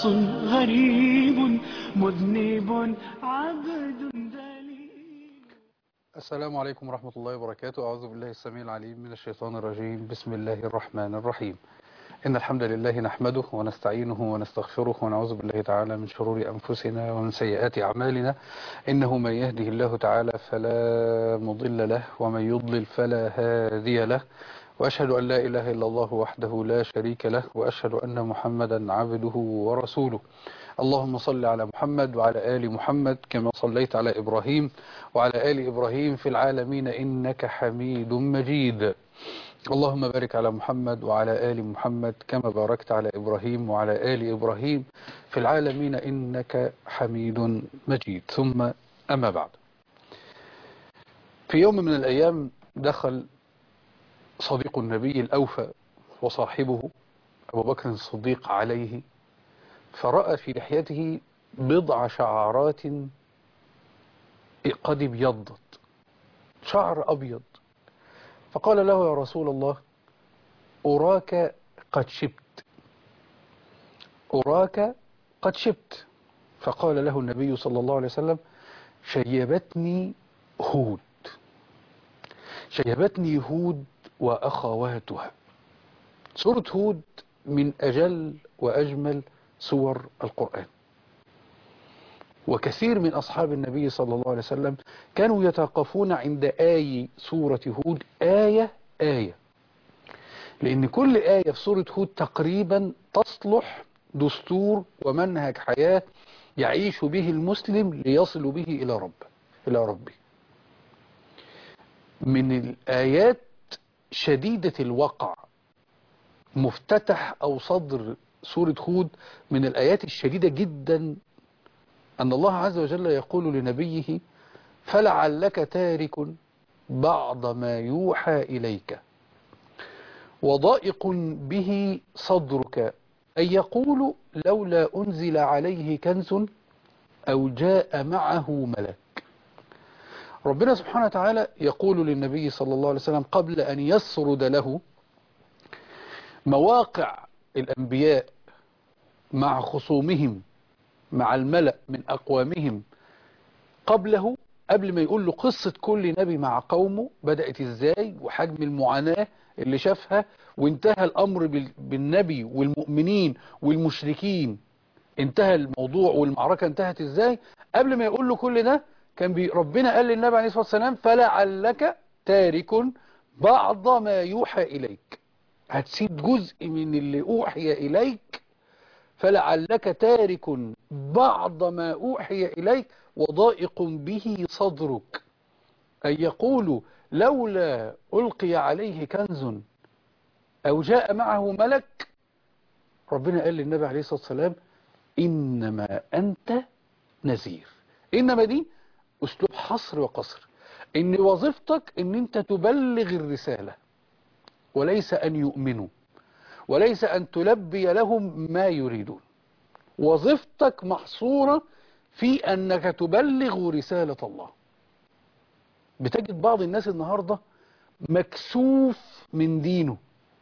غريب مذنب عبد ذليل السلام عليكم ورحمة الله وبركاته أعوذ بالله السميع العليم من الشيطان الرجيم بسم الله الرحمن الرحيم إن الحمد لله نحمده ونستعينه ونستغفره ونعوذ بالله تعالى من شرور أنفسنا ومن سيئات أعمالنا إنه من يهده الله تعالى فلا مضل له ومن يضلل فلا هادي له وأشهد أن لا إله إلا الله وحده لا شريك له وأشهد أن محمدا عبده ورسوله اللهم صل على محمد وعلى آل محمد كما صليت على إبراهيم وعلى آل إبراهيم في العالمين إنك حميد مجيد اللهم بارك على محمد وعلى آل محمد كما باركت على إبراهيم وعلى آل إبراهيم في العالمين إنك حميد مجيد ثم أما بعد في يوم من الأيام دخل صديق النبي الأوفى وصاحبه أبو بكر الصديق عليه فرأى في لحيته بضع شعرات قد ابيضت شعر أبيض فقال له يا رسول الله أراك قد شبت أراك قد شبت فقال له النبي صلى الله عليه وسلم شيبتني هود شيبتني هود وأخواتها سورة هود من أجل وأجمل سور القرآن وكثير من أصحاب النبي صلى الله عليه وسلم كانوا يتوقفون عند آي سورة هود آية آية لأن كل آية في سورة هود تقريبا تصلح دستور ومنهج حياة يعيش به المسلم ليصل به إلى رب إلى ربه من الآيات شديدة الوقع مفتتح أو صدر سورة هود من الآيات الشديدة جدا أن الله عز وجل يقول لنبيه فلعلك تارك بعض ما يوحى إليك وضائق به صدرك أن يقول لولا أنزل عليه كنز أو جاء معه ملك ربنا سبحانه وتعالى يقول للنبي صلى الله عليه وسلم قبل أن يسرد له مواقع الأنبياء مع خصومهم مع الملأ من أقوامهم قبله قبل ما يقول له قصة كل نبي مع قومه بدأت ازاي وحجم المعاناة اللي شافها وانتهى الأمر بالنبي والمؤمنين والمشركين انتهى الموضوع والمعركة انتهت ازاي قبل ما يقول له كل ده كان بي ربنا قال للنبي عليه الصلاة والسلام فلعلك تارك بعض ما يوحى إليك هتسيب جزء من اللي أوحي إليك فلعلك تارك بعض ما أوحي إليك وضائق به صدرك أن يقول لولا ألقي عليه كنز أو جاء معه ملك ربنا قال للنبي عليه الصلاة والسلام إنما أنت نذير إنما دي أسلوب حصر وقصر إن وظيفتك إن أنت تبلغ الرسالة وليس أن يؤمنوا وليس أن تلبي لهم ما يريدون وظيفتك محصورة في أنك تبلغ رسالة الله بتجد بعض الناس النهاردة مكسوف من دينه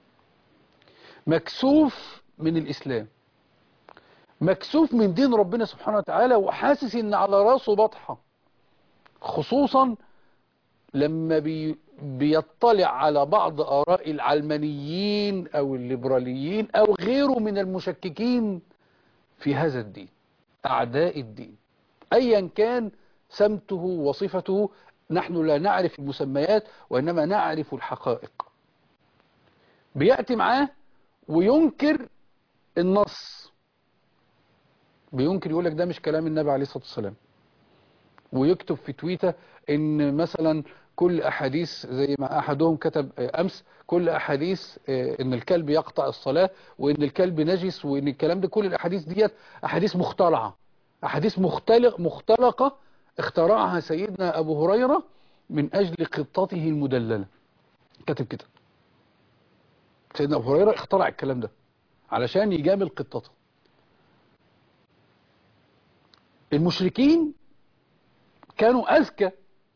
مكسوف من الإسلام مكسوف من دين ربنا سبحانه وتعالى وحاسس ان على راسه بطحة خصوصا لما بي بيطلع على بعض آراء العلمانيين أو الليبراليين أو غيره من المشككين في هذا الدين أعداء الدين أيا كان سمته وصفته نحن لا نعرف المسميات وإنما نعرف الحقائق بيأتي معاه وينكر النص بينكر يقول لك ده مش كلام النبي عليه الصلاة والسلام ويكتب في تويتر ان مثلا كل احاديث زي ما احدهم كتب امس كل احاديث ان الكلب يقطع الصلاة وان الكلب نجس وان الكلام ده كل الاحاديث ديت احاديث مخترعة احاديث مختلق مختلقة اخترعها سيدنا ابو هريرة من اجل قطته المدللة كتب كده سيدنا ابو هريرة اخترع الكلام ده علشان يجامل قطته المشركين كانوا أذكى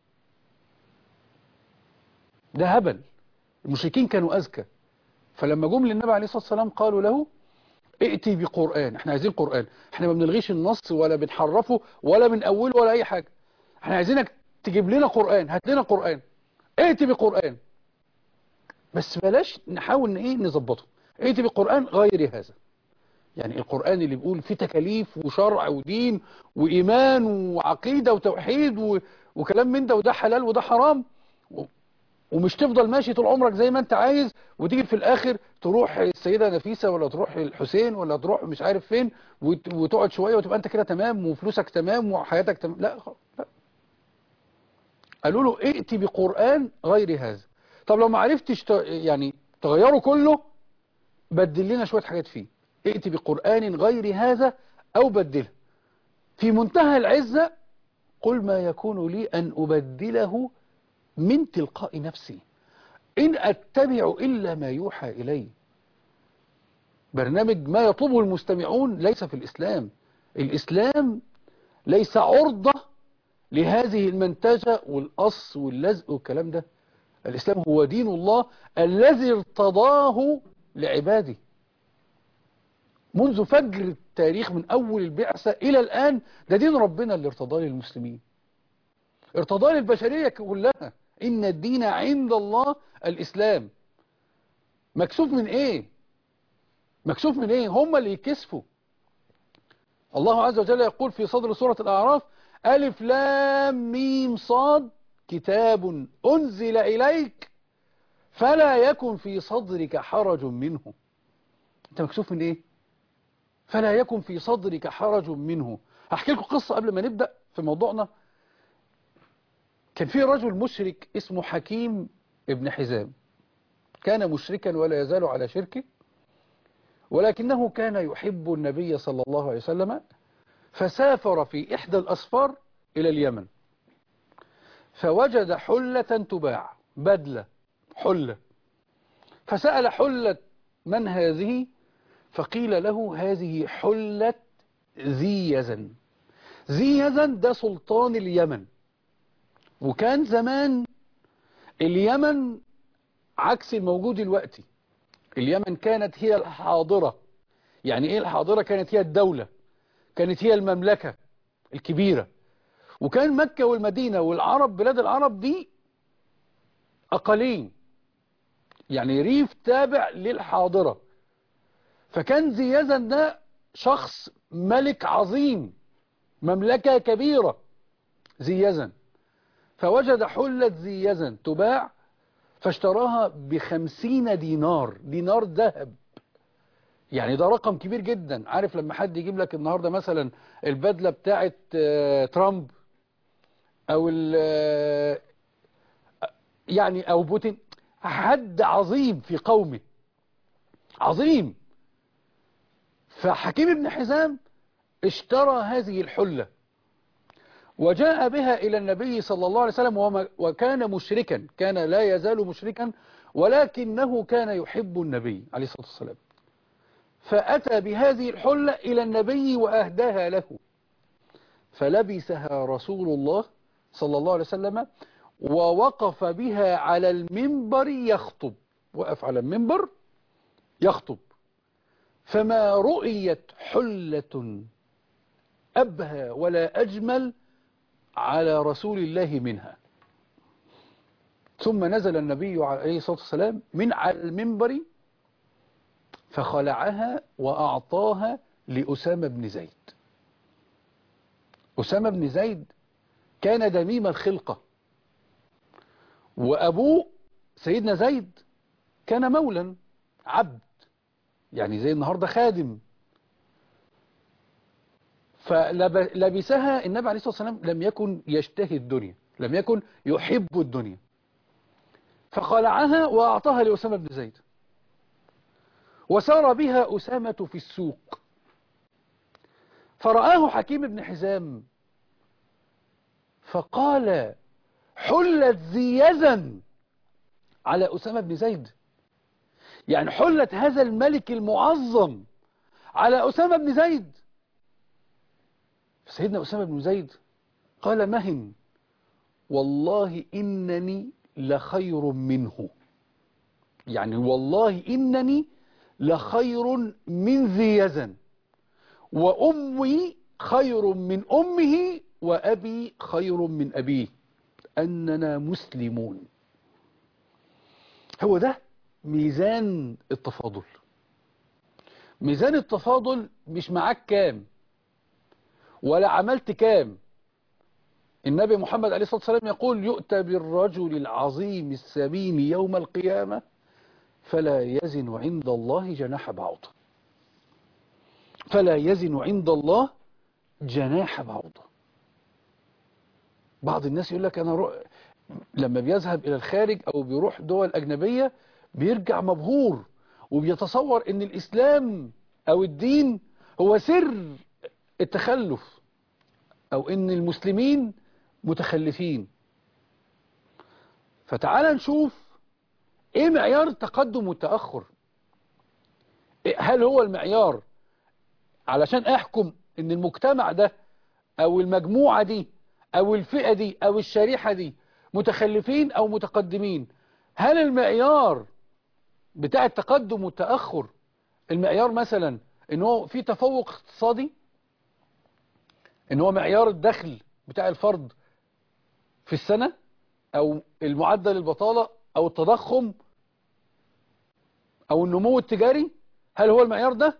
ده هبل المشركين كانوا أذكى فلما جم للنبي عليه الصلاة والسلام قالوا له ائتي بقرآن احنا عايزين قرآن احنا ما بنلغيش النص ولا بنحرفه ولا بنأوله ولا اي حاجة احنا عايزينك تجيب لنا قرآن هات لنا قرآن ائتي بقرآن بس بلاش نحاول ان ايه نظبطه ائتي بقرآن غير هذا يعني القرآن اللي بيقول فيه تكاليف وشرع ودين وإيمان وعقيدة وتوحيد و... وكلام من ده وده حلال وده حرام و... ومش تفضل ماشي طول عمرك زي ما انت عايز وتيجي في الاخر تروح السيدة نفيسة ولا تروح الحسين ولا تروح مش عارف فين وت... وتقعد شوية وتبقى انت كده تمام وفلوسك تمام وحياتك تمام لا خ- لا قالوا له ائتي بقرآن غير هذا طب لو ما عرفتش ت... يعني تغيره كله بدل لنا شوية حاجات فيه ائتي بقرآن غير هذا أو بدله في منتهى العزة قل ما يكون لي أن أبدله من تلقاء نفسي إن أتبع إلا ما يوحى إلي برنامج ما يطلبه المستمعون ليس في الإسلام الإسلام ليس عرضة لهذه المنتجة والقص واللزق والكلام ده الإسلام هو دين الله الذي ارتضاه لعباده منذ فجر التاريخ من أول البعثة إلى الآن ده دين ربنا اللي ارتضاه للمسلمين ارتضاه للبشرية كلها إن الدين عند الله الإسلام مكسوف من إيه مكسوف من إيه هم اللي يكسفوا الله عز وجل يقول في صدر سورة الأعراف ألف لام ميم صاد كتاب أنزل إليك فلا يكن في صدرك حرج منه أنت مكسوف من إيه فلا يكن في صدرك حرج منه هحكي لكم قصة قبل ما نبدأ في موضوعنا كان في رجل مشرك اسمه حكيم ابن حزام كان مشركا ولا يزال على شركه ولكنه كان يحب النبي صلى الله عليه وسلم فسافر في إحدى الأسفار إلى اليمن فوجد حلة تباع بدلة حلة فسأل حلة من هذه فقيل له هذه حلة ذي يزن ذي يزن ده سلطان اليمن وكان زمان اليمن عكس الموجود دلوقتي اليمن كانت هي الحاضرة يعني ايه الحاضرة كانت هي الدولة كانت هي المملكة الكبيرة وكان مكة والمدينة والعرب بلاد العرب دي أقليم يعني ريف تابع للحاضرة فكان ذي يزن ده شخص ملك عظيم مملكة كبيرة ذي يزن فوجد حلة ذي يزن تباع فاشتراها بخمسين دينار دينار ذهب يعني ده رقم كبير جدا عارف لما حد يجيب لك النهاردة مثلا البدلة بتاعت آه، ترامب او ال- آه، يعني او بوتين حد عظيم في قومه عظيم فحكيم بن حزام اشترى هذه الحلة وجاء بها إلى النبي صلى الله عليه وسلم وما- وكان مشركا كان لا يزال مشركا ولكنه كان يحب النبي عليه الصلاة والسلام فأتى بهذه الحلة إلى النبي وأهداها له فلبسها رسول الله صلى الله عليه وسلم ووقف بها على المنبر يخطب وقف على المنبر يخطب فما رؤيت حلة أبهى ولا أجمل على رسول الله منها ثم نزل النبي عليه الصلاة والسلام من على المنبر فخلعها وأعطاها لأسامة بن زيد أسامة بن زيد كان دميم الخلقة وأبوه سيدنا زيد كان مولا عبد يعني زي النهاردة خادم فلبسها النبي عليه الصلاة والسلام لم يكن يشتهي الدنيا لم يكن يحب الدنيا فخلعها وأعطاها لأسامة بن زيد وسار بها أسامة في السوق فرآه حكيم بن حزام فقال حلت ذي يزن على أسامة بن زيد يعني حلت هذا الملك المعظم على أسامة بن زيد سيدنا أسامة بن زيد قال مهن والله إنني لخير منه يعني والله إنني لخير من ذي يزن وأمي خير من أمه وأبي خير من أبيه أننا مسلمون هو ده ميزان التفاضل ميزان التفاضل مش معاك كام ولا عملت كام النبي محمد عليه الصلاة والسلام يقول يؤتى بالرجل العظيم السمين يوم القيامة فلا يزن عند الله جناح بعوضة فلا يزن عند الله جناح بعوضة بعض الناس يقول لك أنا رو... لما بيذهب إلى الخارج أو بيروح دول أجنبية بيرجع مبهور وبيتصور ان الاسلام او الدين هو سر التخلف او ان المسلمين متخلفين فتعال نشوف ايه معيار التقدم والتأخر هل هو المعيار علشان احكم ان المجتمع ده او المجموعة دي او الفئة دي او الشريحة دي متخلفين او متقدمين هل المعيار بتاع التقدم والتأخر المعيار مثلا ان هو في تفوق اقتصادي ان هو معيار الدخل بتاع الفرد في السنة او المعدل البطالة او التضخم او النمو التجاري هل هو المعيار ده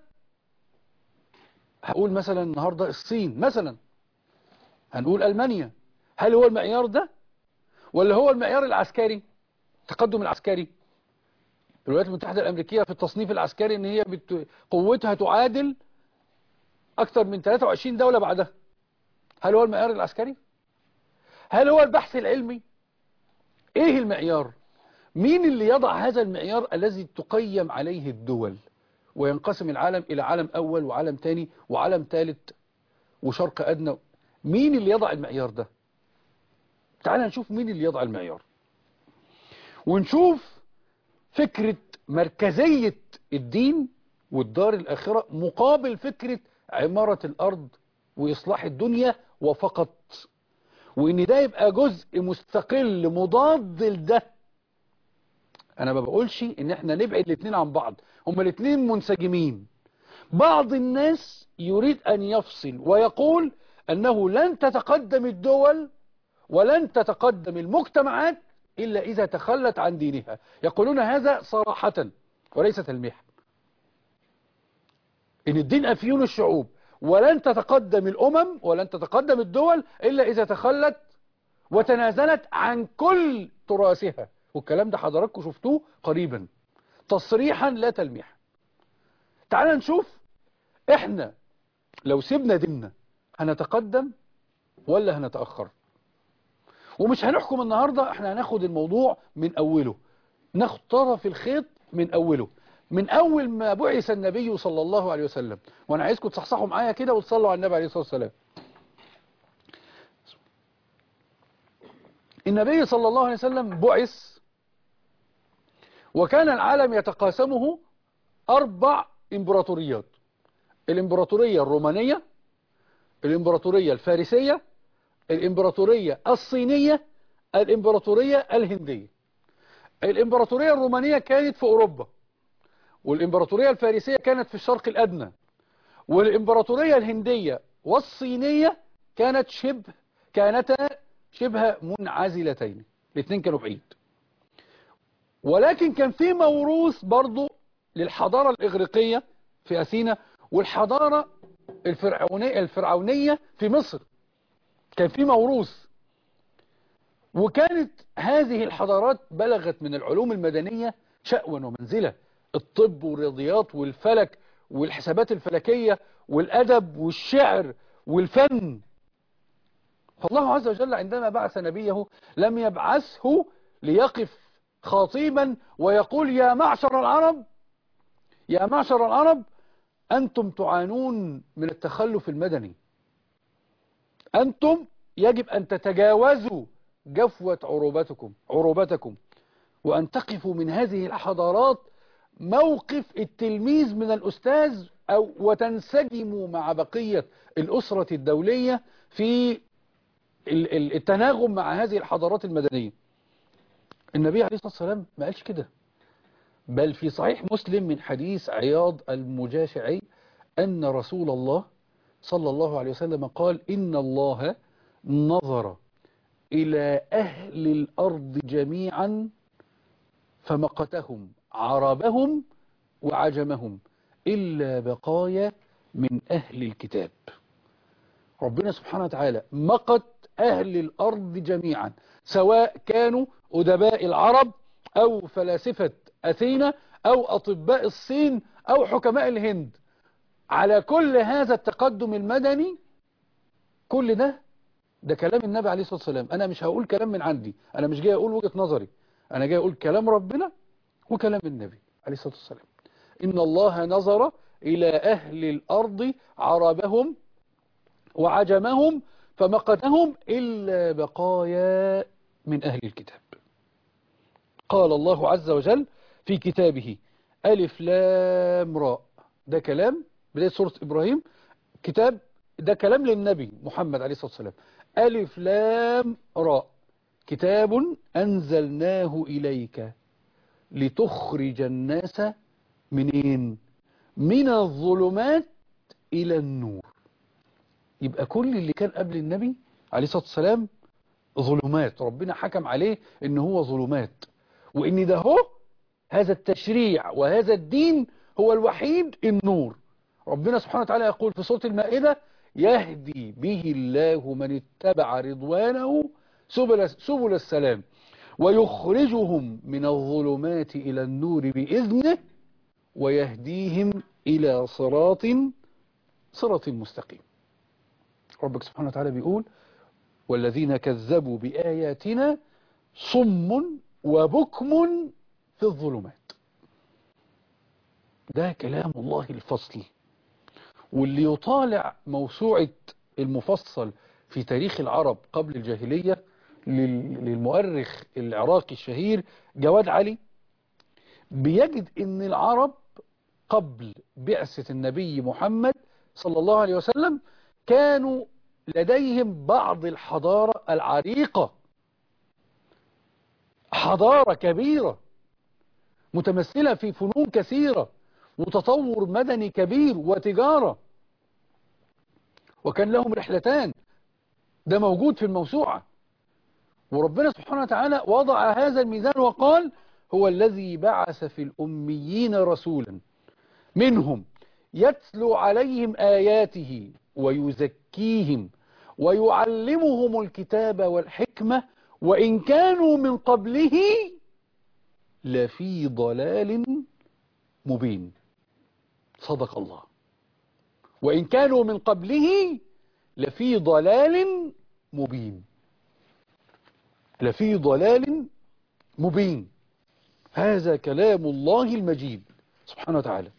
هقول مثلا النهاردة الصين مثلا هنقول ألمانيا هل هو المعيار ده ولا هو المعيار العسكري التقدم العسكري الولايات المتحدة الأمريكية في التصنيف العسكري ان هي بت... قوتها تعادل أكثر من 23 دولة بعدها هل هو المعيار العسكري هل هو البحث العلمي ايه المعيار مين اللي يضع هذا المعيار الذي تقيم عليه الدول وينقسم العالم إلى عالم أول وعالم تاني وعالم ثالث وشرق أدنى مين اللي يضع المعيار ده تعال نشوف مين اللي يضع المعيار ونشوف فكرة مركزية الدين والدار الآخرة مقابل فكرة عمارة الأرض وإصلاح الدنيا وفقط وإن ده يبقى جزء مستقل مضاد لده أنا ما بقولش إن إحنا نبعد الاثنين عن بعض هما الاثنين منسجمين بعض الناس يريد أن يفصل ويقول أنه لن تتقدم الدول ولن تتقدم المجتمعات إلا إذا تخلت عن دينها يقولون هذا صراحة وليس تلميحا إن الدين أفيون الشعوب ولن تتقدم الأمم ولن تتقدم الدول إلا إذا تخلت وتنازلت عن كل تراثها والكلام ده حضراتكم شفتوه قريبا تصريحا لا تلميحا تعال نشوف احنا لو سيبنا ديننا هنتقدم ولا هنتأخر ومش هنحكم النهاردة احنا هناخد الموضوع من أوله ناخد طرف الخيط من أوله من أول ما بعث النبي صلى الله عليه وسلم وأنا عايزكم تصحصحوا معايا كده وتصلوا على النبي عليه الصلاة والسلام النبي صلى الله عليه وسلم بعث وكان العالم يتقاسمه أربع إمبراطوريات الإمبراطورية الرومانية الإمبراطورية الفارسية الإمبراطورية الصينية الإمبراطورية الهندية الإمبراطورية الرومانية كانت في أوروبا والإمبراطورية الفارسية كانت في الشرق الأدنى والإمبراطورية الهندية والصينية كانت شبه كانتا شبه منعزلتين الاثنين كانوا بعيد ولكن كان في موروث برضو للحضارة الإغريقية في أثينا والحضارة الفرعونية, الفرعونية في مصر كان في موروث وكانت هذه الحضارات بلغت من العلوم المدنية شأوا ومنزلة الطب والرياضيات والفلك والحسابات الفلكية والأدب والشعر والفن فالله عز وجل عندما بعث نبيه لم يبعثه ليقف خاطيبا ويقول يا معشر العرب يا معشر العرب أنتم تعانون من التخلف المدني أنتم يجب أن تتجاوزوا جفوة عروبتكم عروبتكم وأن تقفوا من هذه الحضارات موقف التلميذ من الأستاذ أو وتنسجموا مع بقية الأسرة الدولية في التناغم مع هذه الحضارات المدنية النبي عليه الصلاة والسلام ما قالش كده بل في صحيح مسلم من حديث عياض المجاشعي أن رسول الله صلى الله عليه وسلم قال إن الله نظر إلى أهل الأرض جميعا فمقتهم عربهم وعجمهم إلا بقايا من أهل الكتاب ربنا سبحانه وتعالى مقت أهل الأرض جميعا سواء كانوا أدباء العرب أو فلاسفة أثينا أو أطباء الصين أو حكماء الهند على كل هذا التقدم المدني كل ده ده كلام النبي عليه الصلاة والسلام أنا مش هقول كلام من عندي أنا مش جاي أقول وجهة نظري أنا جاي أقول كلام ربنا وكلام النبي عليه الصلاة والسلام إن الله نظر إلى أهل الأرض عربهم وعجمهم فمقتهم إلا بقايا من أهل الكتاب قال الله عز وجل في كتابه ألف لام راء ده كلام بداية سورة إبراهيم كتاب ده كلام للنبي محمد عليه الصلاة والسلام ألف لام راء كتاب أنزلناه إليك لتخرج الناس منين من الظلمات إلى النور يبقى كل اللي كان قبل النبي عليه الصلاة والسلام ظلمات ربنا حكم عليه ان هو ظلمات وان ده هو هذا التشريع وهذا الدين هو الوحيد النور ربنا سبحانه وتعالى يقول في سورة المائدة يهدي به الله من اتبع رضوانه سبل, سبل السلام ويخرجهم من الظلمات إلى النور بإذنه ويهديهم إلى صراط صراط مستقيم ربك سبحانه وتعالى بيقول والذين كذبوا بآياتنا صم وبكم في الظلمات ده كلام الله الفصل واللي يطالع موسوعة المفصل في تاريخ العرب قبل الجاهلية للمؤرخ العراقي الشهير جواد علي بيجد ان العرب قبل بعثة النبي محمد صلى الله عليه وسلم كانوا لديهم بعض الحضارة العريقة حضارة كبيرة متمثلة في فنون كثيرة وتطور مدني كبير وتجارة وكان لهم رحلتان ده موجود في الموسوعة وربنا سبحانه وتعالى وضع هذا الميزان وقال هو الذي بعث في الأميين رسولا منهم يتلو عليهم آياته ويزكيهم ويعلمهم الكتاب والحكمة وإن كانوا من قبله لفي ضلال مبين صدق الله وإن كانوا من قبله لفي ضلال مبين لفي ضلال مبين هذا كلام الله المجيد سبحانه وتعالى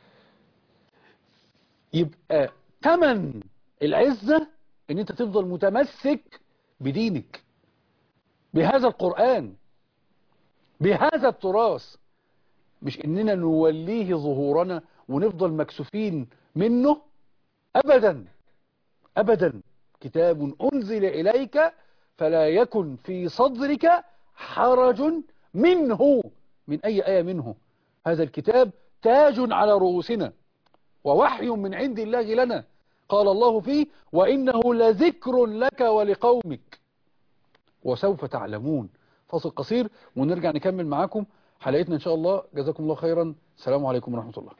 يبقى ثمن العزة ان انت تفضل متمسك بدينك بهذا القرآن بهذا التراث مش اننا نوليه ظهورنا ونفضل مكسوفين منه ابدا ابدا كتاب انزل اليك فلا يكن في صدرك حرج منه من اي آية منه هذا الكتاب تاج على رؤوسنا ووحي من عند الله لنا قال الله فيه وإنه لذكر لك ولقومك وسوف تعلمون فاصل قصير ونرجع نكمل معاكم حلقتنا إن شاء الله جزاكم الله خيرا السلام عليكم ورحمة الله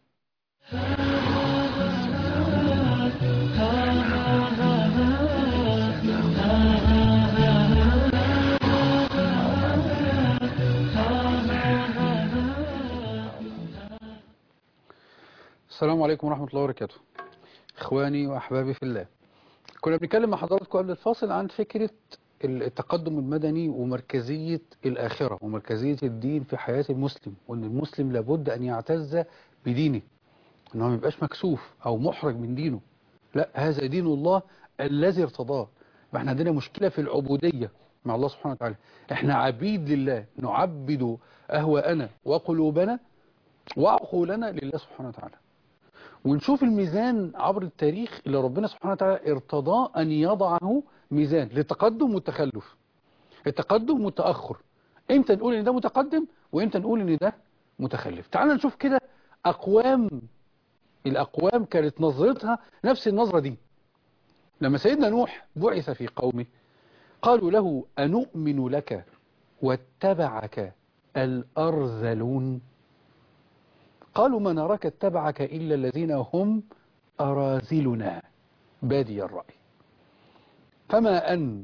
السلام عليكم ورحمة الله وبركاته إخواني وأحبابي في الله كنا بنتكلم مع حضراتكم قبل الفاصل عن فكرة التقدم المدني ومركزية الآخرة ومركزية الدين في حياة المسلم وأن المسلم لابد أن يعتز بدينه أنه ما يبقاش مكسوف أو محرج من دينه لا هذا دين الله الذي ارتضاه ما احنا عندنا مشكلة في العبودية مع الله سبحانه وتعالى احنا عبيد لله نعبد أهواءنا وقلوبنا وعقولنا لله سبحانه وتعالى ونشوف الميزان عبر التاريخ اللي ربنا سبحانه وتعالى ارتضى أن يضعه ميزان للتقدم والتخلف التقدم والتأخر امتى نقول ان ده متقدم وامتى نقول ان ده متخلف تعال نشوف كده أقوام الأقوام كانت نظرتها نفس النظرة دي لما سيدنا نوح بعث في قومه قالوا له أنؤمن لك واتبعك الأرذلون قالوا ما نراك اتبعك إلا الذين هم أراذلنا بادي الرأي فما أن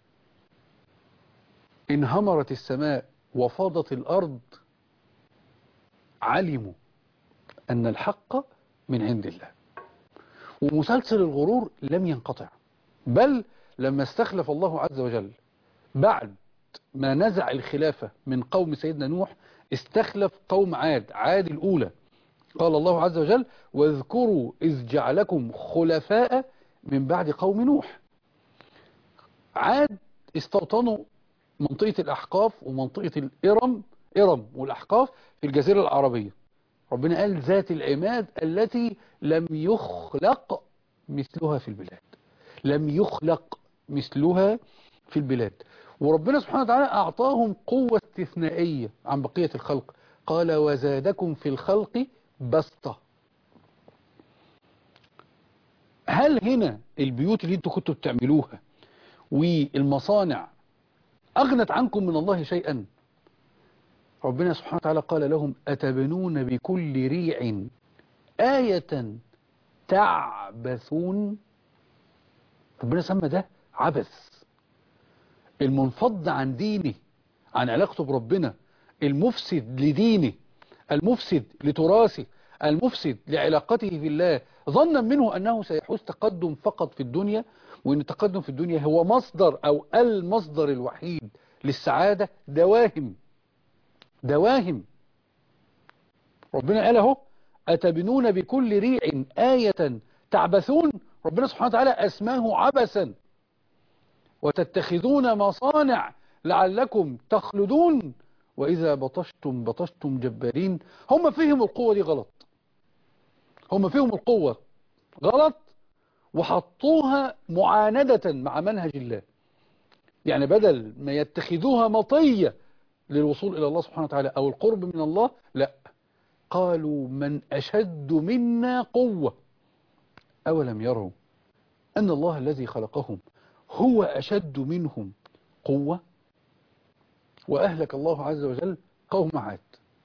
انهمرت السماء وفاضت الأرض علموا أن الحق من عند الله ومسلسل الغرور لم ينقطع بل لما استخلف الله عز وجل بعد ما نزع الخلافة من قوم سيدنا نوح استخلف قوم عاد عاد الأولى قال الله عز وجل واذكروا إذ جعلكم خلفاء من بعد قوم نوح عاد استوطنوا منطقة الأحقاف ومنطقة الإرم إرم والأحقاف في الجزيرة العربية ربنا قال ذات العماد التي لم يخلق مثلها في البلاد لم يخلق مثلها في البلاد وربنا سبحانه وتعالى أعطاهم قوة استثنائية عن بقية الخلق قال وزادكم في الخلق بسطة هل هنا البيوت اللي انتوا كنتوا بتعملوها والمصانع أغنت عنكم من الله شيئا ربنا سبحانه وتعالى قال لهم أتبنون بكل ريع آية تعبثون ربنا سمى ده عبث المنفض عن دينه عن علاقته بربنا المفسد لدينه المفسد لتراثه المفسد لعلاقته في الله ظنا منه أنه سيحوز تقدم فقط في الدنيا وأن التقدم في الدنيا هو مصدر أو المصدر الوحيد للسعادة دواهم دواهم ربنا قال اهو أتبنون بكل ريع آية تعبثون ربنا سبحانه وتعالى أسماه عبثا وتتخذون مصانع لعلكم تخلدون وإذا بطشتم بطشتم جبارين هم فيهم القوة دي غلط هم فيهم القوة غلط وحطوها معاندة مع منهج الله يعني بدل ما يتخذوها مطية للوصول إلى الله سبحانه وتعالى أو القرب من الله لا قالوا من أشد منا قوة أولم يروا أن الله الذي خلقهم هو أشد منهم قوة وأهلك الله عز وجل قوم عاد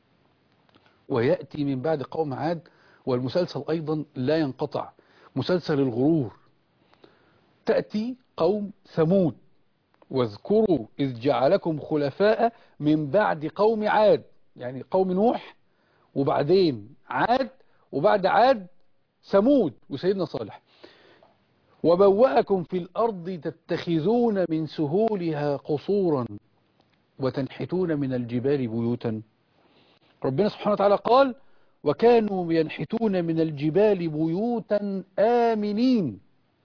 ويأتي من بعد قوم عاد والمسلسل أيضا لا ينقطع مسلسل الغرور تأتي قوم ثمود واذكروا إذ جعلكم خلفاء من بعد قوم عاد يعني قوم نوح وبعدين عاد وبعد عاد ثمود وسيدنا صالح وبوأكم في الأرض تتخذون من سهولها قصورا وتنحتون من الجبال بيوتا ربنا سبحانه وتعالى قال وكانوا ينحتون من الجبال بيوتا آمنين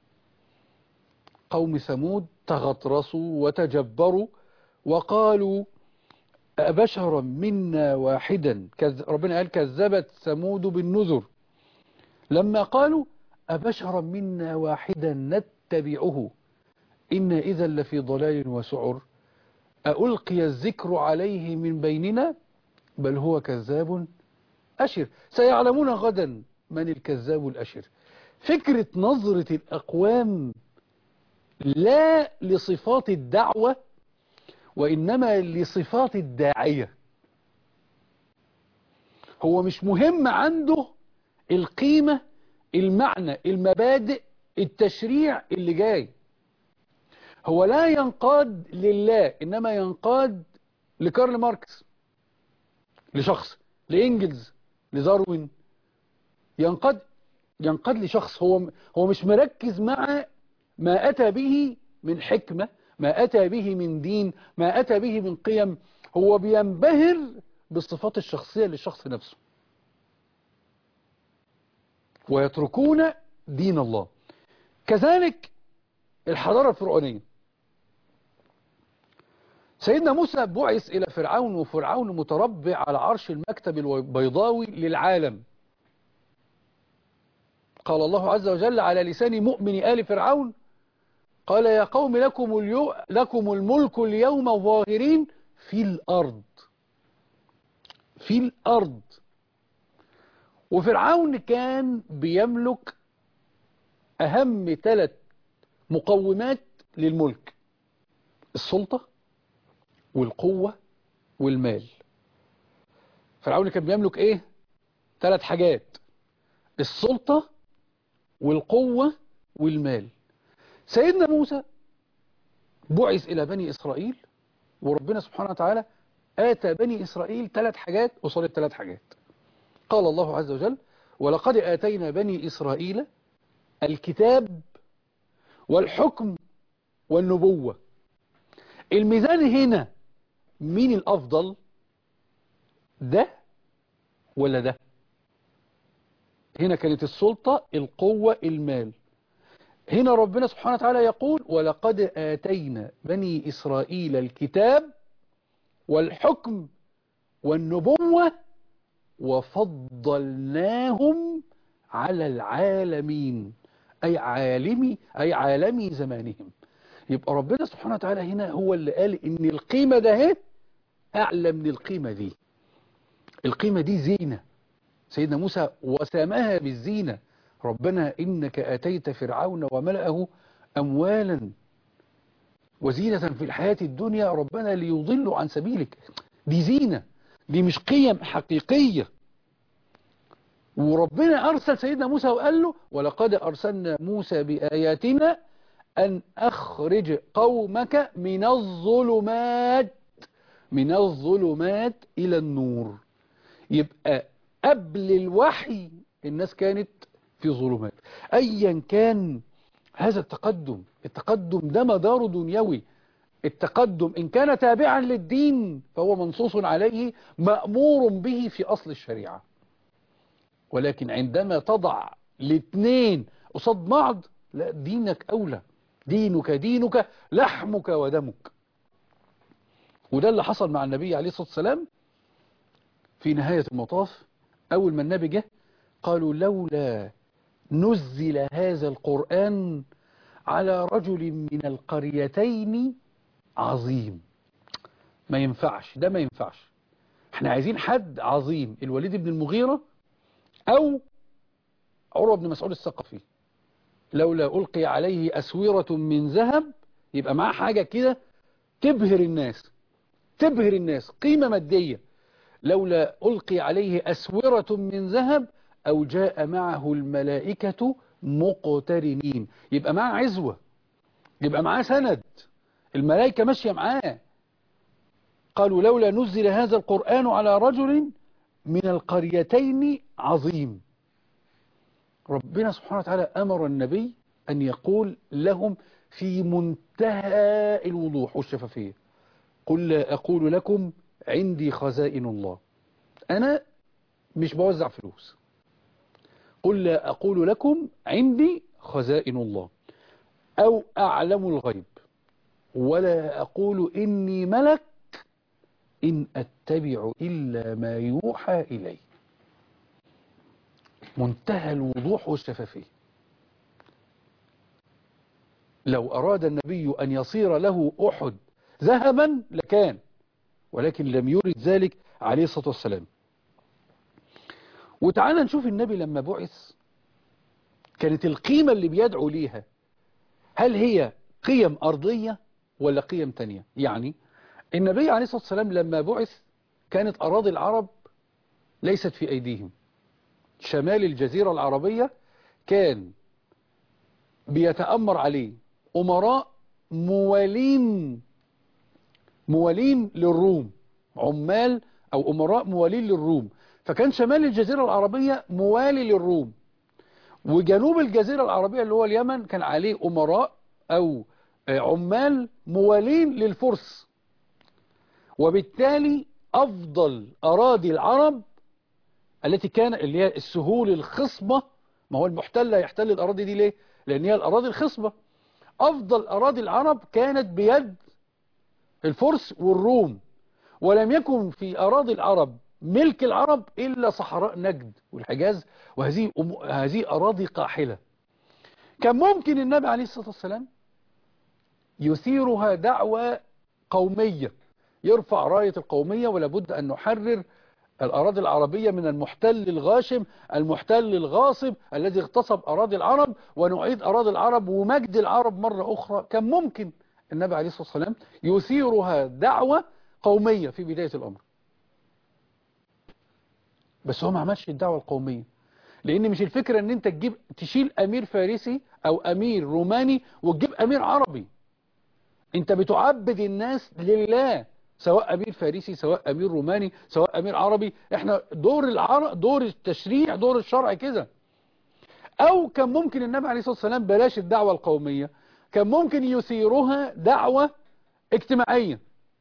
قوم ثمود تغطرسوا وتجبروا وقالوا أبشرا منا واحدا ربنا قال كذبت ثمود بالنذر لما قالوا أبشرا منا واحدا نتبعه إن إذا لفي ضلال وسعر ألقي الذكر عليه من بيننا بل هو كذاب أشر سيعلمون غدا من الكذاب الأشر فكرة نظرة الأقوام لا لصفات الدعوة وإنما لصفات الداعية هو مش مهم عنده القيمة المعنى المبادئ التشريع اللي جاي هو لا ينقاد لله إنما ينقاد لكارل ماركس لشخص لإنجلز لداروين ينقاد ينقاد لشخص هو هو مش مركز مع ما أتى به من حكمة ما أتى به من دين ما أتى به من قيم هو بينبهر بالصفات الشخصية للشخص نفسه ويتركون دين الله كذلك الحضارة الفرعونية سيدنا موسى بعث إلى فرعون وفرعون متربع على عرش المكتب البيضاوي للعالم قال الله عز وجل على لسان مؤمن آل فرعون قال يا قوم لكم, اليو لكم الملك اليوم ظاهرين في الأرض في الأرض وفرعون كان بيملك أهم ثلاث مقومات للملك السلطة والقوة والمال فرعون كان بيملك ايه ثلاث حاجات السلطة والقوة والمال سيدنا موسى بعث إلى بني إسرائيل وربنا سبحانه وتعالى آتى بني إسرائيل ثلاث حاجات وصل الثلاث حاجات قال الله عز وجل ولقد آتينا بني إسرائيل الكتاب والحكم والنبوة الميزان هنا مين الأفضل ده ولا ده هنا كانت السلطة القوة المال هنا ربنا سبحانه وتعالى يقول ولقد آتينا بني إسرائيل الكتاب والحكم والنبوة وفضلناهم على العالمين أي عالمي أي عالمي زمانهم يبقى ربنا سبحانه وتعالى هنا هو اللي قال إن القيمة ده هي أعلى من القيمة دي القيمة دي زينة سيدنا موسى وسامها بالزينة ربنا إنك أتيت فرعون وملأه أموالا وزينة في الحياة الدنيا ربنا ليضلوا عن سبيلك دي زينة دي مش قيم حقيقية وربنا أرسل سيدنا موسى وقال له ولقد أرسلنا موسى بآياتنا أن أخرج قومك من الظلمات من الظلمات إلى النور يبقى قبل الوحي الناس كانت في ظلمات أيا كان هذا التقدم التقدم ده مدار دنيوي التقدم إن كان تابعا للدين فهو منصوص عليه مأمور به في أصل الشريعة ولكن عندما تضع الاثنين قصاد بعض لا دينك أولى دينك دينك لحمك ودمك وده اللي حصل مع النبي عليه الصلاة والسلام في نهاية المطاف أول ما النبي جه قالوا لولا نزل هذا القرآن على رجل من القريتين عظيم ما ينفعش ده ما ينفعش احنا عايزين حد عظيم الوليد بن المغيرة أو عروة بن مسعود الثقفي لولا ألقي عليه أسورة من ذهب يبقى معاه حاجة كده تبهر الناس تبهر الناس قيمة مادية لولا ألقي عليه أسورة من ذهب أو جاء معه الملائكة مقترنين يبقى معاه عزوة يبقى معاه سند الملائكة ماشية معاه قالوا لولا نزل هذا القرآن على رجل من القريتين عظيم ربنا سبحانه وتعالى أمر النبي أن يقول لهم في منتهى الوضوح والشفافية قل لا أقول لكم عندي خزائن الله أنا مش بوزع فلوس قل لا أقول لكم عندي خزائن الله أو أعلم الغيب ولا أقول إني ملك إن أتبع إلا ما يوحى إلي منتهى الوضوح والشفافية لو أراد النبي أن يصير له أحد ذهبا لكان ولكن لم يرد ذلك عليه الصلاة والسلام وتعالى نشوف النبي لما بعث كانت القيمة اللي بيدعو ليها هل هي قيم أرضية ولا قيم تانية يعني النبي عليه الصلاة والسلام لما بعث كانت أراضي العرب ليست في أيديهم شمال الجزيرة العربية كان بيتأمر عليه أمراء موالين موالين للروم عمال أو أمراء موالين للروم فكان شمال الجزيرة العربية موالي للروم وجنوب الجزيرة العربية اللي هو اليمن كان عليه أمراء أو عمال موالين للفرس وبالتالي أفضل أراضي العرب التي كان اللي هي السهول الخصبة ما هو المحتل يحتل الأراضي دي ليه لأن هي الأراضي الخصبة أفضل أراضي العرب كانت بيد الفرس والروم ولم يكن في أراضي العرب ملك العرب إلا صحراء نجد والحجاز وهذه هذه أراضي قاحلة كان ممكن النبي عليه الصلاة والسلام يثيرها دعوة قومية يرفع راية القومية ولا بد أن نحرر الأراضي العربية من المحتل الغاشم المحتل الغاصب الذي اغتصب أراضي العرب ونعيد أراضي العرب ومجد العرب مرة أخرى كان ممكن النبي عليه الصلاة والسلام يثيرها دعوة قومية في بداية الأمر بس هو ما عملش الدعوة القومية لأن مش الفكرة أن أنت تجيب تشيل أمير فارسي أو أمير روماني وتجيب أمير عربي أنت بتعبد الناس لله سواء أمير فارسي سواء أمير روماني سواء أمير عربي احنا دور العر... دور التشريع دور الشرع كده أو كان ممكن النبي عليه الصلاة والسلام بلاش الدعوة القومية كان ممكن يثيرها دعوة اجتماعية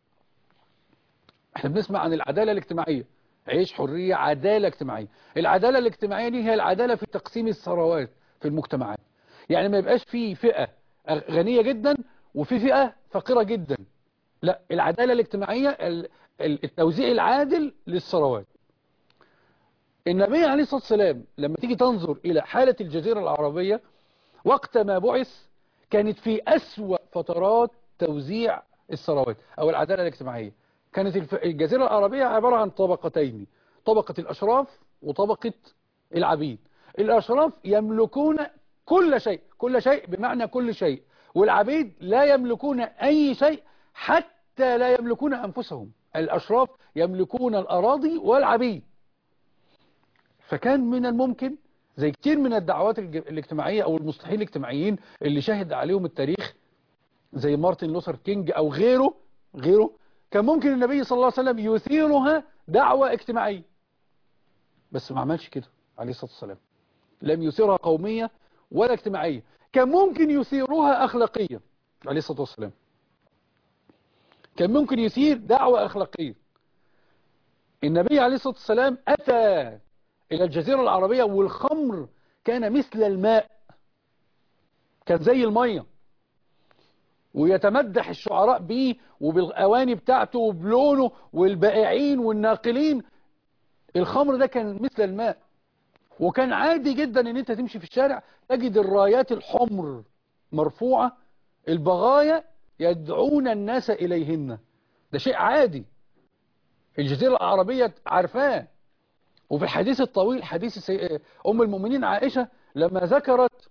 احنا بنسمع عن العدالة الاجتماعية عيش حرية عدالة اجتماعية العدالة الاجتماعية دي هي العدالة في تقسيم الثروات في المجتمعات يعني ما يبقاش في فئة غنية جدا وفي فئة فقيرة جدا لا العدالة الاجتماعية التوزيع العادل للثروات النبي عليه الصلاة والسلام لما تيجي تنظر إلى حالة الجزيرة العربية وقت ما بعث كانت في أسوأ فترات توزيع الثروات أو العدالة الاجتماعية كانت الجزيرة العربية عبارة عن طبقتين طبقة الأشراف وطبقة العبيد الأشراف يملكون كل شيء كل شيء بمعنى كل شيء والعبيد لا يملكون أي شيء حتى لا يملكون أنفسهم الأشراف يملكون الأراضي والعبيد فكان من الممكن زي كتير من الدعوات الاجتماعية أو المصلحين الاجتماعيين اللي شهد عليهم التاريخ زي مارتن لوثر كينج أو غيره غيره كان ممكن النبي صلى الله عليه وسلم يثيرها دعوة اجتماعية بس ما عملش كده عليه الصلاة والسلام لم يثيرها قومية ولا اجتماعية كان ممكن يثيرها أخلاقية عليه الصلاة والسلام كان ممكن يثير دعوة أخلاقية النبي عليه الصلاة والسلام أتى إلى الجزيرة العربية والخمر كان مثل الماء كان زي المية ويتمدح الشعراء به وبالأواني بتاعته وبلونه والبائعين والناقلين الخمر ده كان مثل الماء وكان عادي جدا ان انت تمشي في الشارع تجد الرايات الحمر مرفوعة البغايا يدعون الناس إليهن ده شيء عادي الجزيرة العربية عارفاه وفي الحديث الطويل حديث سي... أم المؤمنين عائشة لما ذكرت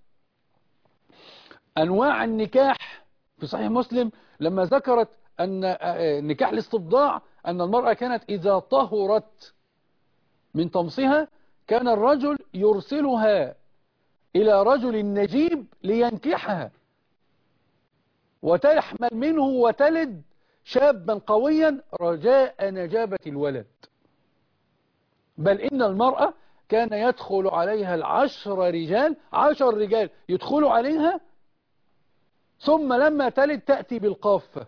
أنواع النكاح في صحيح مسلم لما ذكرت أن نكاح الاستبضاع أن المرأة كانت إذا طهرت من طمسها كان الرجل يرسلها إلى رجل نجيب لينكحها وتحمل منه وتلد شابا قويا رجاء نجابة الولد بل إن المرأة كان يدخل عليها العشر رجال عشر رجال يدخلوا عليها ثم لما تلد تأتي بالقافة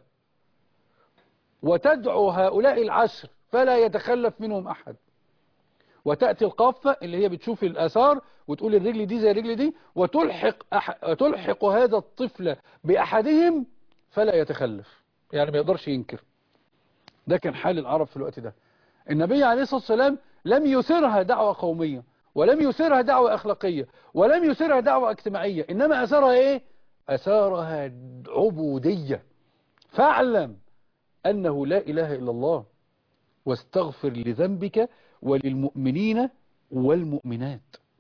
وتدعو هؤلاء العشر فلا يتخلف منهم أحد وتأتي القافة اللي هي بتشوف الآثار وتقول الرجل دي زي الرجل دي وتلحق, أح... تلحق هذا الطفل بأحدهم فلا يتخلف يعني ما يقدرش ينكر ده كان حال العرب في الوقت ده النبي عليه الصلاة والسلام لم يثيرها دعوة قومية ولم يثيرها دعوة أخلاقية ولم يثيرها دعوة اجتماعية إنما أثارها إيه أثارها عبودية فاعلم أنه لا إله إلا الله واستغفر لذنبك وللمؤمنين والمؤمنات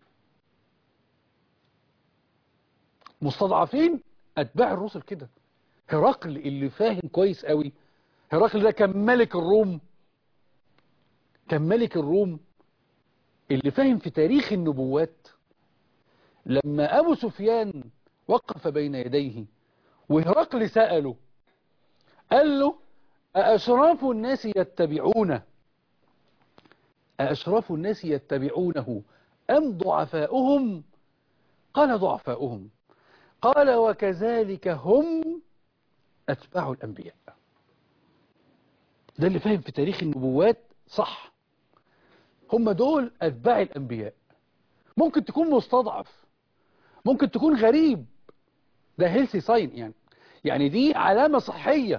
مستضعفين أتباع الرسل كده هرقل اللي فاهم كويس قوي هرقل ده كان ملك الروم كان ملك الروم اللي فاهم في تاريخ النبوات لما أبو سفيان وقف بين يديه وهرقل سأله قال له أأشراف الناس يتبعونه أأشراف الناس يتبعونه أم ضعفاؤهم قال ضعفاؤهم قال وكذلك هم أتباع الأنبياء ده اللي فاهم في تاريخ النبوات صح هم دول أتباع الأنبياء ممكن تكون مستضعف ممكن تكون غريب ده هيلثي ساين يعني يعني دي علامة صحية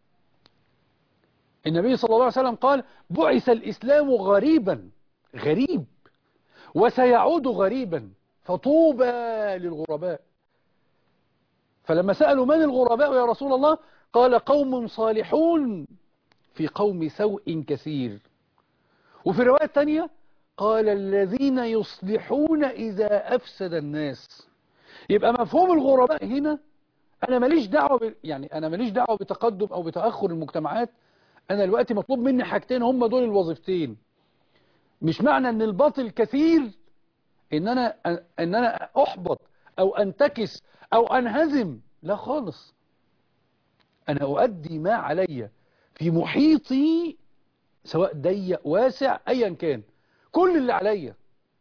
النبي صلى الله عليه وسلم قال بعث الإسلام غريبا غريب وسيعود غريبا فطوبى للغرباء فلما سألوا من الغرباء يا رسول الله قال قوم صالحون في قوم سوء كثير وفي رواية تانية قال الذين يصلحون إذا أفسد الناس يبقى مفهوم الغرباء هنا أنا ماليش دعوة ب... يعني أنا ماليش دعوة بتقدم أو بتأخر المجتمعات أنا دلوقتي مطلوب مني حاجتين هم دول الوظيفتين مش معنى أن الباطل كثير إن أنا إن أنا أحبط أو أنتكس أو أنهزم لا خالص أنا أؤدي ما علي في محيطي سواء ضيق واسع أيا كان كل اللي عليا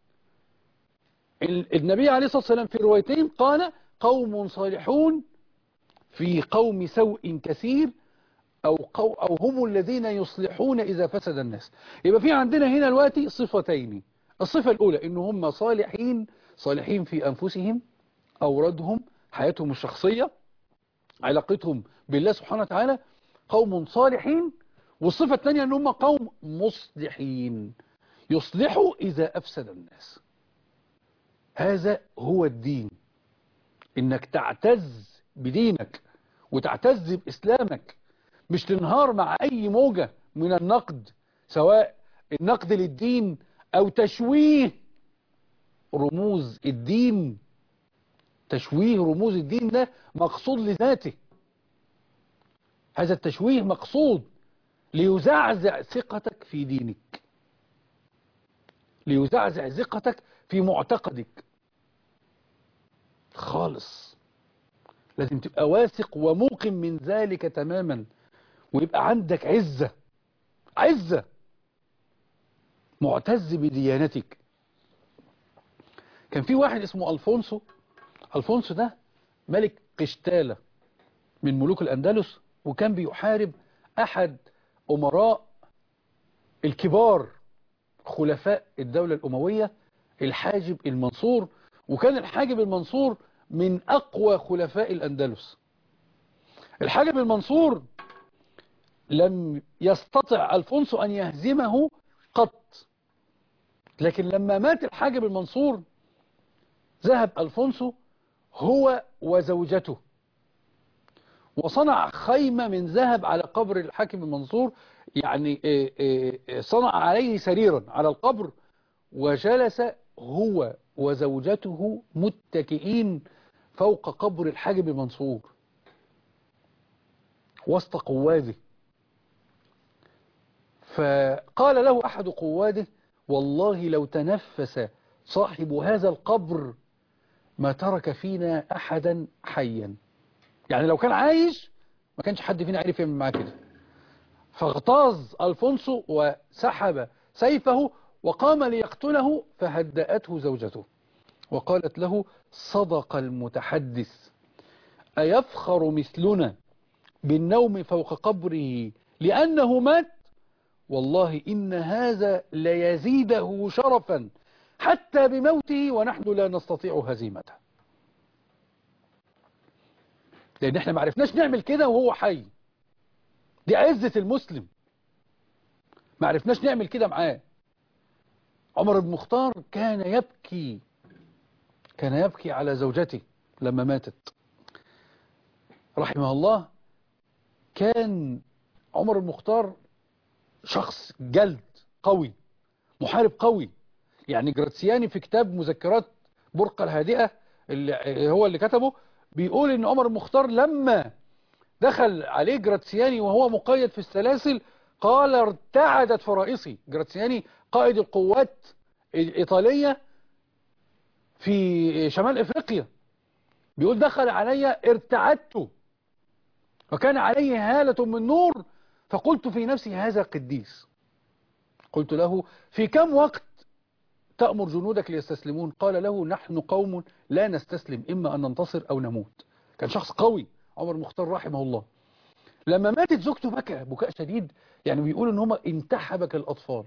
النبي عليه الصلاة والسلام في روايتين قال قوم صالحون في قوم سوء كثير أو, قو أو هم الذين يصلحون إذا فسد الناس يبقى في عندنا هنا دلوقتي صفتين الصفة الأولى إن هم صالحين صالحين في أنفسهم أوردهم حياتهم الشخصية علاقتهم بالله سبحانه وتعالى قوم صالحين والصفة الثانية ان هم قوم مصلحين يصلحوا إذا أفسد الناس هذا هو الدين إنك تعتز بدينك وتعتز بإسلامك مش تنهار مع أي موجة من النقد سواء النقد للدين أو تشويه رموز الدين تشويه رموز الدين ده مقصود لذاته هذا التشويه مقصود ليزعزع ثقتك في دينك ليزعزع ثقتك في معتقدك خالص لازم تبقى واثق وموقن من ذلك تماما ويبقى عندك عزة عزة معتز بديانتك كان في واحد اسمه ألفونسو ألفونسو ده ملك قشتالة من ملوك الأندلس وكان بيحارب أحد أمراء الكبار خلفاء الدولة الأموية الحاجب المنصور وكان الحاجب المنصور من أقوى خلفاء الأندلس الحاجب المنصور لم يستطع ألفونسو أن يهزمه قط لكن لما مات الحاجب المنصور ذهب ألفونسو هو وزوجته وصنع خيمة من ذهب على قبر الحاكم المنصور يعني صنع عليه سريرا على القبر وجلس هو وزوجته متكئين فوق قبر الحاجب المنصور وسط قواده فقال له أحد قواده والله لو تنفس صاحب هذا القبر ما ترك فينا أحدا حيا يعني لو كان عايش ما كانش حد فينا عارف يعمل معاه كده فاغتاظ ألفونسو وسحب سيفه وقام ليقتله فهدأته زوجته وقالت له صدق المتحدث أيفخر مثلنا بالنوم فوق قبره لأنه مات والله إن هذا ليزيده شرفا حتى بموته ونحن لا نستطيع هزيمته لأن احنا ما عرفناش نعمل كده وهو حي دي عزة المسلم ما عرفناش نعمل كده معاه عمر بن مختار كان يبكي كان يبكي على زوجته لما ماتت رحمه الله كان عمر بن مختار شخص جلد قوي محارب قوي يعني جراتسياني في كتاب مذكرات برقة الهادئة اللي هو اللي كتبه بيقول ان عمر المختار لما دخل عليه جراتسياني وهو مقيد في السلاسل قال ارتعدت فرائصي جراتسياني قائد القوات الإيطالية في شمال إفريقيا بيقول دخل علي ارتعدت وكان عليه هالة من نور فقلت في نفسي هذا قديس قلت له في كم وقت تأمر جنودك ليستسلمون قال له نحن قوم لا نستسلم إما أن ننتصر أو نموت كان شخص قوي عمر المختار رحمه الله لما ماتت زوجته بكى بكاء شديد يعني بيقولوا ان هم انتحبك الأطفال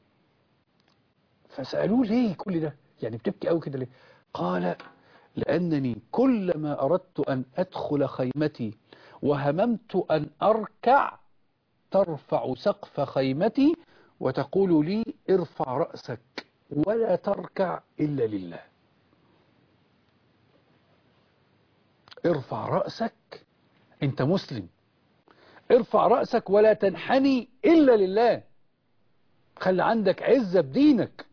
فسألوه ليه كل ده يعني بتبكي قوي كده ليه قال لأنني كلما أردت أن أدخل خيمتي وهممت أن أركع ترفع سقف خيمتي وتقول لي ارفع رأسك ولا تركع إلا لله ارفع رأسك انت مسلم ارفع رأسك ولا تنحني إلا لله خلي عندك عزة بدينك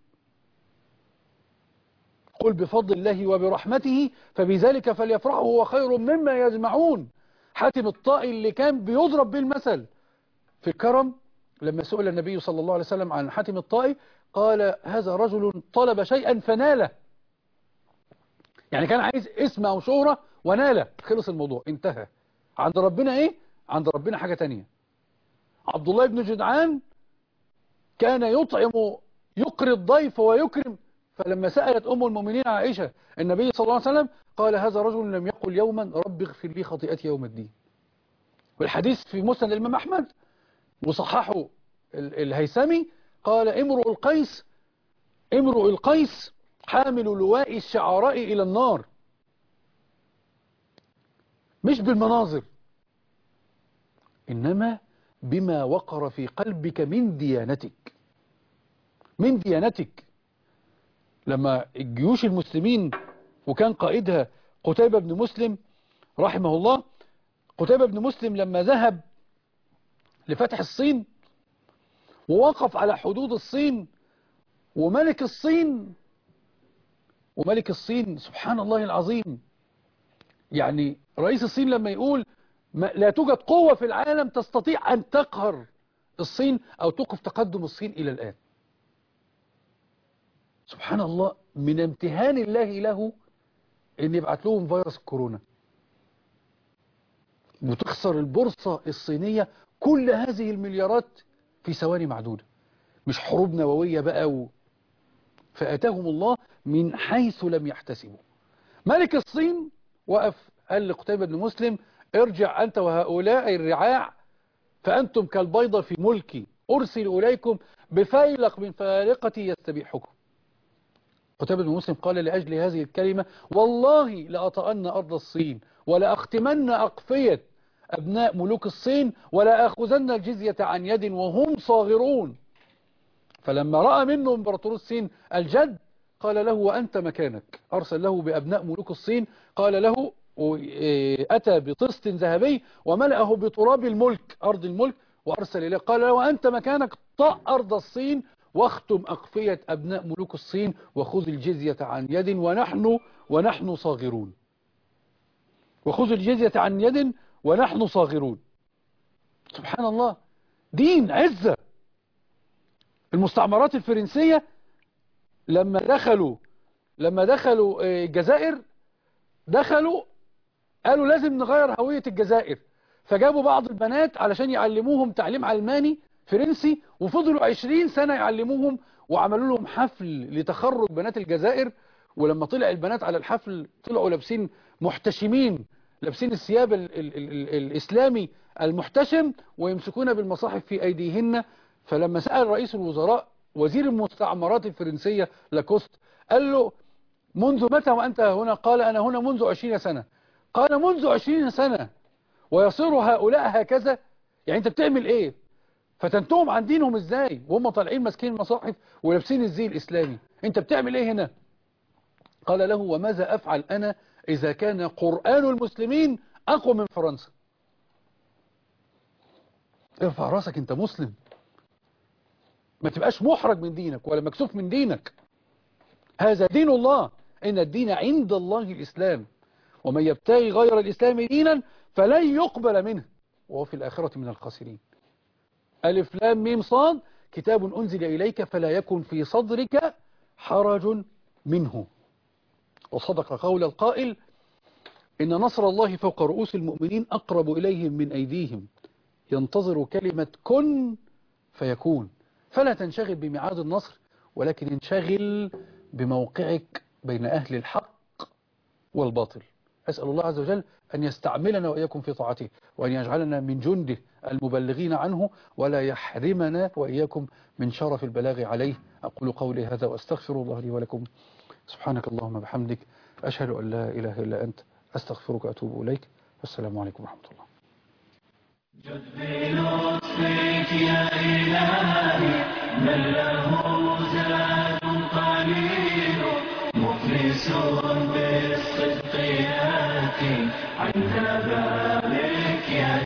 قل بفضل الله وبرحمته فبذلك فليفرحوا هو خير مما يجمعون حاتم الطائي اللي كان بيضرب به المثل في الكرم لما سئل النبي صلى الله عليه وسلم عن حاتم الطائي قال هذا رجل طلب شيئا فناله يعني كان عايز اسم أو شهرة وناله خلص الموضوع انتهى عند ربنا ايه عند ربنا حاجة تانية عبد الله بن جدعان كان يطعم يقري الضيف ويكرم فلما سألت أم المؤمنين عائشة النبي صلى الله عليه وسلم قال هذا رجل لم يقل يوما رب اغفر لي خطيئتي يوم الدين والحديث في مسند الإمام أحمد وصححه ال- الهيثمي قال امرؤ القيس امرؤ القيس حامل لواء الشعراء إلى النار مش بالمناظر إنما بما وقر في قلبك من ديانتك من ديانتك لما الجيوش المسلمين وكان قائدها قتيبة بن مسلم رحمه الله قتيبة بن مسلم لما ذهب لفتح الصين ووقف على حدود الصين وملك الصين وملك الصين سبحان الله العظيم يعني رئيس الصين لما يقول ما لا توجد قوة في العالم تستطيع أن تقهر الصين أو توقف تقدم الصين إلى الآن سبحان الله من امتهان الله له ان يبعت لهم فيروس الكورونا وتخسر البورصة الصينية كل هذه المليارات في ثواني معدودة مش حروب نووية بقى و... فأتاهم الله من حيث لم يحتسبوا ملك الصين وقف قال لقتيبة بن مسلم ارجع أنت وهؤلاء الرعاع فأنتم كالبيضة في ملكي أرسل إليكم بفيلق من فالقتي يستبيحكم قتيبة بن مسلم قال لأجل هذه الكلمة والله لأطأن أرض الصين ولأختمن أقفية أبناء ملوك الصين ولا أخذن الجزية عن يد وهم صاغرون فلما رأى منه امبراطور الصين الجد قال له وأنت مكانك أرسل له بأبناء ملوك الصين قال له أتى بطست ذهبي وملأه بتراب الملك أرض الملك وأرسل إليه قال له وأنت مكانك طأ أرض الصين واختم أقفية أبناء ملوك الصين وخذ الجزية عن يد ونحن ونحن صاغرون وخذ الجزية عن يد ونحن صاغرون سبحان الله دين عزة المستعمرات الفرنسية لما دخلوا لما دخلوا الجزائر دخلوا قالوا لازم نغير هوية الجزائر فجابوا بعض البنات علشان يعلموهم تعليم علماني فرنسي وفضلوا عشرين سنة يعلموهم وعملوا لهم حفل لتخرج بنات الجزائر ولما طلع البنات على الحفل طلعوا لابسين محتشمين لابسين الثياب ال ال ال ال الإسلامي المحتشم ويمسكون بالمصاحف في أيديهن فلما سأل رئيس الوزراء وزير المستعمرات الفرنسية لاكوست قال له منذ متى وأنت هنا قال أنا هنا منذ عشرين سنة قال منذ عشرين سنة ويصير هؤلاء هكذا يعني أنت بتعمل إيه فتنتهم عن دينهم إزاي وهم طالعين ماسكين المصاحف ولابسين الزي الإسلامي أنت بتعمل إيه هنا قال له وماذا أفعل أنا إذا كان قرآن المسلمين أقوى من فرنسا ارفع راسك أنت مسلم ما تبقاش محرج من دينك ولا مكسوف من دينك هذا دين الله إن الدين عند الله الإسلام ومن يبتغي غير الإسلام دينا فلن يقبل منه وهو في الآخرة من الخاسرين ألف لام ميم صاد كتاب أنزل إليك فلا يكن في صدرك حرج منه وصدق قول القائل إن نصر الله فوق رؤوس المؤمنين أقرب إليهم من أيديهم ينتظر كلمة كن فيكون فلا تنشغل بميعاد النصر ولكن انشغل بموقعك بين أهل الحق والباطل أسأل الله عز وجل أن يستعملنا وإياكم في طاعته وأن يجعلنا من جنده المبلغين عنه ولا يحرمنا وإياكم من شرف البلاغ عليه أقول قولي هذا وأستغفر الله لي ولكم سبحانك اللهم بحمدك أشهد أن لا إله إلا أنت أستغفرك وأتوب إليك والسلام عليكم ورحمة الله جد بلطفك يا إلهي من له زاد قليل مفلس بالصدق ياتي عند